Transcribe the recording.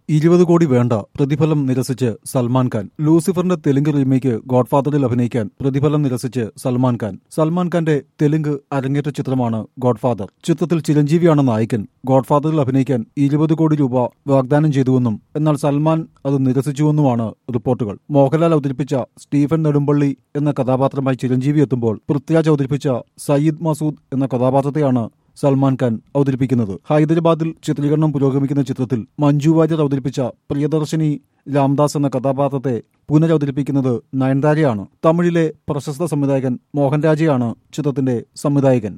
ഇരുപത് കോടി വേണ്ട പ്രതിഫലം നിരസിച്ച് സൽമാൻ ഖാൻ ലൂസിഫറിന്റെ തെലുങ്ക് റീമേക്ക് ഗോഡ്ഫാദറിൽ അഭിനയിക്കാൻ പ്രതിഫലം നിരസിച്ച് സൽമാൻ ഖാൻ സൽമാൻ ഖാന്റെ തെലുങ്ക് അരങ്ങേറ്റ ചിത്രമാണ് ഗോഡ്ഫാദർ ചിത്രത്തിൽ ചിരഞ്ജീവിയാണ് നായകൻ ഗോഡ്ഫാദറിൽ അഭിനയിക്കാൻ ഇരുപത് കോടി രൂപ വാഗ്ദാനം ചെയ്തുവെന്നും എന്നാൽ സൽമാൻ അത് നിരസിച്ചുവെന്നുമാണ് റിപ്പോർട്ടുകൾ മോഹൻലാൽ അവതരിപ്പിച്ച സ്റ്റീഫൻ നെടുമ്പള്ളി എന്ന കഥാപാത്രമായി ചിരഞ്ജീവി എത്തുമ്പോൾ പൃഥ്വിരാജ് അവതരിപ്പിച്ച സയ്യിദ് മസൂദ് എന്ന കഥാപാത്രത്തെയാണ് സൽമാൻ ഖാൻ അവതരിപ്പിക്കുന്നത് ഹൈദരാബാദിൽ ചിത്രീകരണം പുരോഗമിക്കുന്ന ചിത്രത്തിൽ മഞ്ജു വാര്യർ അവതരിപ്പിച്ച പ്രിയദർശിനി രാംദാസ് എന്ന കഥാപാത്രത്തെ പുനരവതരിപ്പിക്കുന്നത് നയൻതാരയാണ് തമിഴിലെ പ്രശസ്ത സംവിധായകൻ മോഹൻരാജയാണ് ചിത്രത്തിന്റെ സംവിധായകൻ